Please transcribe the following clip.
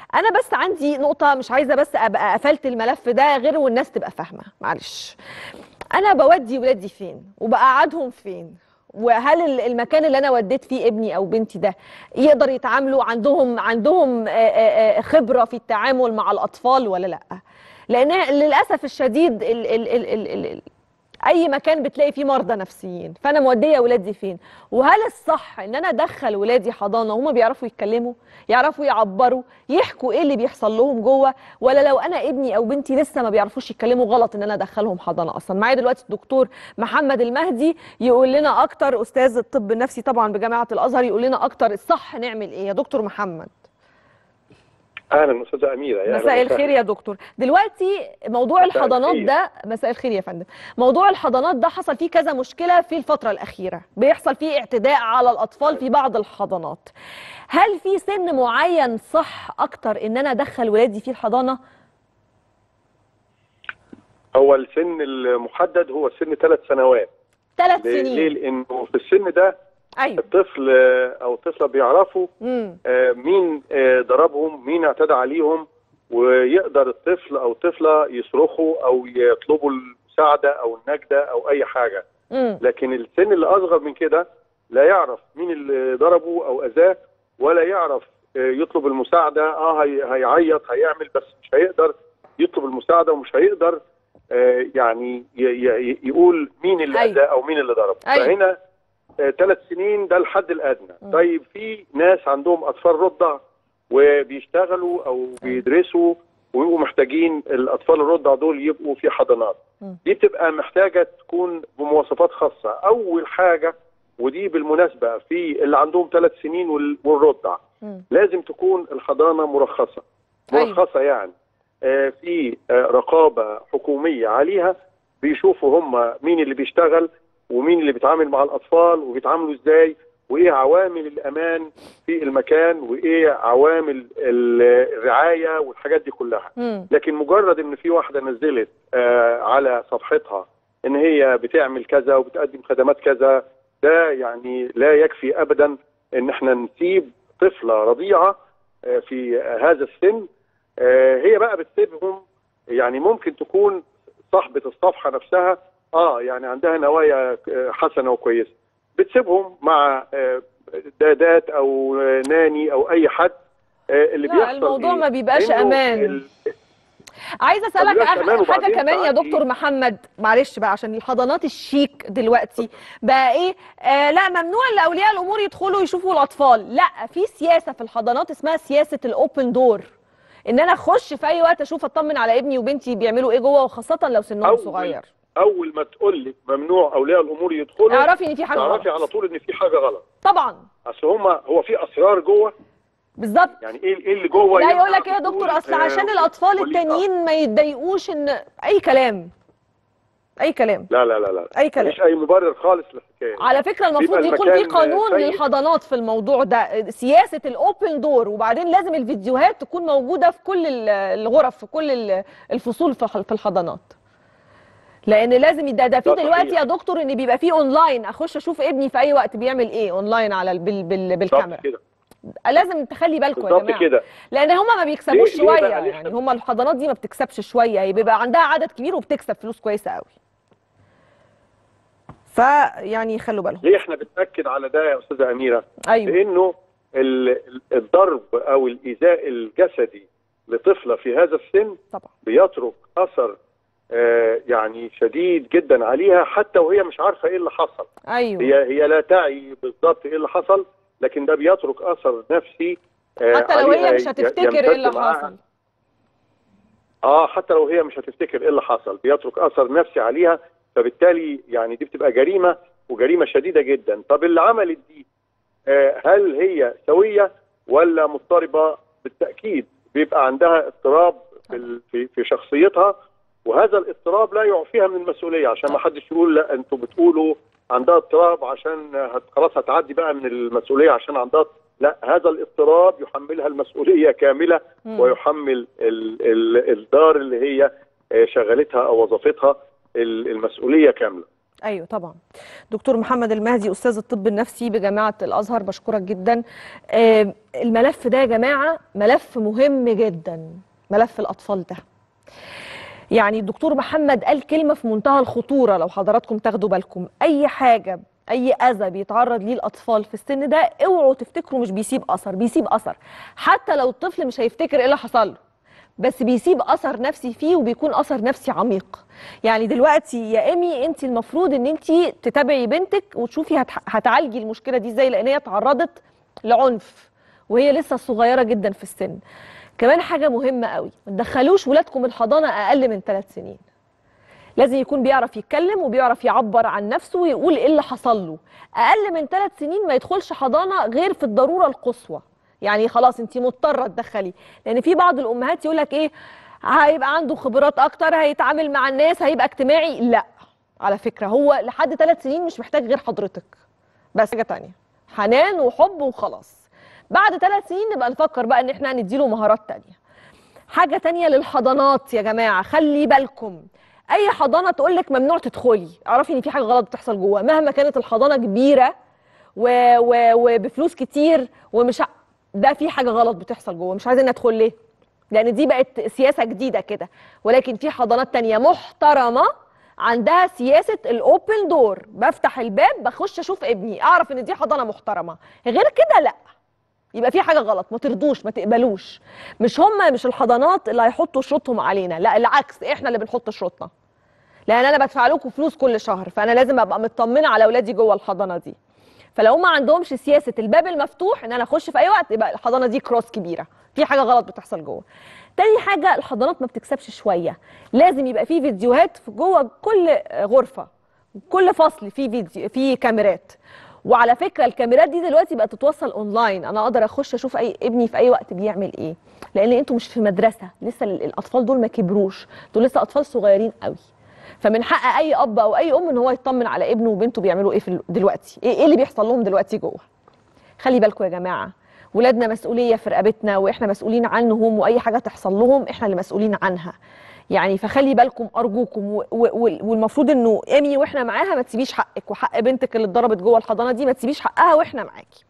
انا بس عندي نقطه مش عايزه بس ابقى قفلت الملف ده غير والناس تبقى فاهمه معلش انا بودي ولادي فين وبقعدهم فين وهل ال- المكان اللي انا وديت فيه ابني او بنتي ده يقدر يتعاملوا عندهم عندهم آه، آه، آه، خبره في التعامل مع الاطفال ولا لا لان للاسف الشديد ال ال ال ال ال ال اي مكان بتلاقي فيه مرضى نفسيين فانا موديه ولادي فين وهل الصح ان انا ادخل ولادي حضانه وهم بيعرفوا يتكلموا يعرفوا يعبروا يحكوا ايه اللي بيحصل لهم جوه ولا لو انا ابني او بنتي لسه ما بيعرفوش يتكلموا غلط ان انا ادخلهم حضانه اصلا معايا دلوقتي الدكتور محمد المهدي يقول لنا اكتر استاذ الطب النفسي طبعا بجامعه الازهر يقول لنا اكتر الصح نعمل ايه يا دكتور محمد اهلا استاذه اميره يا أهلاً مساء وسهلاً. الخير يا دكتور دلوقتي موضوع مساء الحضانات الخير. ده مساء الخير يا فندم موضوع الحضانات ده حصل فيه كذا مشكله في الفتره الاخيره بيحصل فيه اعتداء على الاطفال في بعض الحضانات هل في سن معين صح اكتر ان انا ادخل ولادي فيه الحضانه هو السن المحدد هو سن ثلاث سنوات ثلاث ليه؟ سنين ليه؟ لانه في السن ده ايوه الطفل آه، او الطفله بيعرفوا امم آه، مين آه، ضربهم مين اعتدى عليهم ويقدر الطفل او الطفله يصرخوا او يطلبوا المساعده او النجده او اي حاجه امم لكن السن اللي اصغر من كده لا يعرف مين اللي ضربه او اذاه ولا يعرف آه، يطلب المساعده اه هي- هيعيط هيعمل بس مش هيقدر يطلب المساعده ومش هيقدر آه، يعني ي- ي- يقول مين اللي أيوة. اذاه او مين اللي ضربه أيوة. فهنا ثلاث سنين ده الحد الادنى م. طيب في ناس عندهم اطفال رضع وبيشتغلوا او بيدرسوا ويبقوا محتاجين الاطفال الرضع دول يبقوا في حضانات م. دي بتبقى محتاجه تكون بمواصفات خاصه اول حاجه ودي بالمناسبه في اللي عندهم ثلاث سنين وال- والرضع مم. لازم تكون الحضانه مرخصه أيوة. مرخصه يعني آه، في آه، رقابه حكوميه عليها بيشوفوا هم مين اللي بيشتغل ومين اللي بيتعامل مع الاطفال وبيتعاملوا ازاي وايه عوامل الامان في المكان وايه عوامل ال- الرعايه والحاجات دي كلها مم. لكن مجرد ان في واحده نزلت آه على صفحتها ان هي بتعمل كذا وبتقدم خدمات كذا ده يعني لا يكفي ابدا ان احنا نسيب طفله رضيعه آه في آه هذا السن آه هي بقى بتسيبهم يعني ممكن تكون صاحبه الصفحه نفسها اه يعني عندها نوايا آه، حسنه وكويسه بتسيبهم مع آه، دادات او آه، ناني او اي حد آه، اللي لا بيحصل الموضوع إيه؟ ما بيبقاش إنه امان ال- عايزه اسالك طب يا أح- كمان حاجه وبعدين كمان يا ساعات دكتور محمد معلش بقى عشان الحضانات الشيك دلوقتي بقى ايه آه لا ممنوع لاولياء الامور يدخلوا يشوفوا الاطفال لا في سياسه في الحضانات اسمها سياسه الاوبن دور ان انا اخش في اي وقت اشوف اطمن على ابني وبنتي بيعملوا ايه جوه وخاصه لو سنهم أول- صغير اول ما تقول لك ممنوع اولياء الامور يدخلوا اعرفي ان في حاجه تعرفي على غلط طول ان في حاجه غلط طبعا اصل هم هو في اسرار جوه بالظبط يعني ايه ايه اللي جوه لا ينفع يقول لك ايه يا تقول، دكتور اصل آه، عشان الاطفال قولي- آه. التانيين ما يتضايقوش ان اي كلام اي كلام لا لا لا لا اي كلام مفيش اي مبرر خالص للحكايه على فكره المفروض بيبقى يكون في المكان قانون سيء. للحضانات في الموضوع ده سياسه الاوبن دور وبعدين لازم الفيديوهات تكون موجوده في كل ال- الغرف في كل ال- الفصول في الح- في الحضانات لان لازم ده ده في ده دلوقتي صحيح. يا دكتور ان بيبقى في اونلاين اخش اشوف ابني في اي وقت بيعمل ايه اونلاين على ال- بال بال بالكاميرا بالظبط كده لازم تخلي بالكم يا بالظبط جماعه كده لان هما ما بيكسبوش ليه- ليه شويه بقى؟ ليه يعني إحنا- هما الحضانات دي ما بتكسبش شويه هي بيبقى عندها عدد كبير وبتكسب فلوس كويسه قوي فيعني خلوا بالهم ليه احنا بنأكد على ده يا استاذه اميره ايوه لانه ال- ال- الضرب او الايذاء الجسدي لطفله في هذا السن طبعا بيترك اثر آه، يعني شديد جدا عليها حتى وهي مش عارفه ايه اللي حصل ايوه هي هي لا تعي بالضبط ايه اللي حصل لكن ده بيترك اثر نفسي آه، حتى لو هي عليها مش ي- هتفتكر ايه يمتد اللي معاها. حصل اه حتى لو هي مش هتفتكر ايه اللي حصل بيترك اثر نفسي عليها فبالتالي يعني دي بتبقى جريمه وجريمه شديده جدا طب اللي عملت دي آه هل هي سويه ولا مضطربه بالتاكيد بيبقى عندها اضطراب في ال- في, في شخصيتها وهذا الاضطراب لا يعفيها من المسؤوليه عشان ما حدش يقول لا انتوا بتقولوا عندها اضطراب عشان هت- خلاص هتعدي بقى من المسؤوليه عشان عندها لا هذا الاضطراب يحملها المسؤوليه كامله مم. ويحمل ال ال الدار اللي هي آه، شغلتها او وظيفتها ال- المسؤوليه كامله ايوه طبعا دكتور محمد المهدي استاذ الطب النفسي بجامعه الازهر بشكرك جدا آه، الملف ده يا جماعه ملف مهم جدا ملف الاطفال ده يعني الدكتور محمد قال كلمه في منتهى الخطوره لو حضراتكم تاخدوا بالكم اي حاجه اي اذى بيتعرض ليه الاطفال في السن ده اوعوا تفتكروا مش بيسيب اثر بيسيب اثر حتى لو الطفل مش هيفتكر ايه اللي حصل له بس بيسيب اثر نفسي فيه وبيكون اثر نفسي عميق يعني دلوقتي يا ايمي انت المفروض ان انت تتابعي بنتك وتشوفي هت... هتعالجي المشكله دي ازاي لان هي تعرضت لعنف وهي لسه صغيره جدا في السن كمان حاجه مهمه قوي ما تدخلوش ولادكم الحضانه اقل من ثلاث سنين لازم يكون بيعرف يتكلم وبيعرف يعبر عن نفسه ويقول ايه اللي حصل له اقل من ثلاث سنين ما يدخلش حضانه غير في الضروره القصوى يعني خلاص انت مضطره تدخلي لان في بعض الامهات يقول لك ايه هيبقى عنده خبرات اكتر هيتعامل مع الناس هيبقى اجتماعي لا على فكره هو لحد ثلاث سنين مش محتاج غير حضرتك بس حاجه تانية حنان وحب وخلاص بعد ثلاث سنين نبقى نفكر بقى ان احنا نديله مهارات تانية حاجه تانية للحضانات يا جماعه خلي بالكم اي حضانه تقول لك ممنوع تدخلي اعرفي ان في حاجه غلط بتحصل جوه مهما كانت الحضانه كبيره و... و... وبفلوس كتير ومش ع- ده في حاجه غلط بتحصل جوه مش عايزين ندخل ليه لان دي بقت سياسه جديده كده ولكن في حضانات تانية محترمه عندها سياسه الاوبن دور بفتح الباب بخش اشوف ابني اعرف ان دي حضانه محترمه غير كده لا يبقى في حاجه غلط ما ترضوش ما تقبلوش مش هم مش الحضانات اللي هيحطوا شروطهم علينا لا العكس احنا اللي بنحط شروطنا لان انا بدفع لكم فلوس كل شهر فانا لازم ابقى مطمنه على اولادي جوه الحضانه دي فلو ما عندهمش سياسه الباب المفتوح ان انا اخش في اي وقت يبقى الحضانه دي كروس كبيره في حاجه غلط بتحصل جوه تاني حاجه الحضانات ما بتكسبش شويه لازم يبقى في فيديوهات في جوه كل غرفه كل فصل في فيديو في كاميرات وعلى فكره الكاميرات دي دلوقتي بقت تتوصل اونلاين انا اقدر اخش اشوف اي ابني في اي وقت بيعمل ايه لان انتوا مش في مدرسه لسه ال- الاطفال دول ما كبروش دول لسه اطفال صغيرين قوي فمن حق اي اب او اي ام ان هو يطمن على ابنه وبنته بيعملوا ايه في ال- دلوقتي ايه إيه اللي بيحصل لهم دلوقتي جوه خلي بالكم يا جماعه ولادنا مسؤوليه في رقبتنا واحنا مسؤولين عنهم واي حاجه تحصل لهم احنا اللي مسؤولين عنها يعني فخلي بالكم ارجوكم و- و- والمفروض انه ايمي واحنا معاها ما تسيبيش حقك وحق بنتك اللي اتضربت جوه الحضانه دي ما تسيبيش حقها واحنا معاكي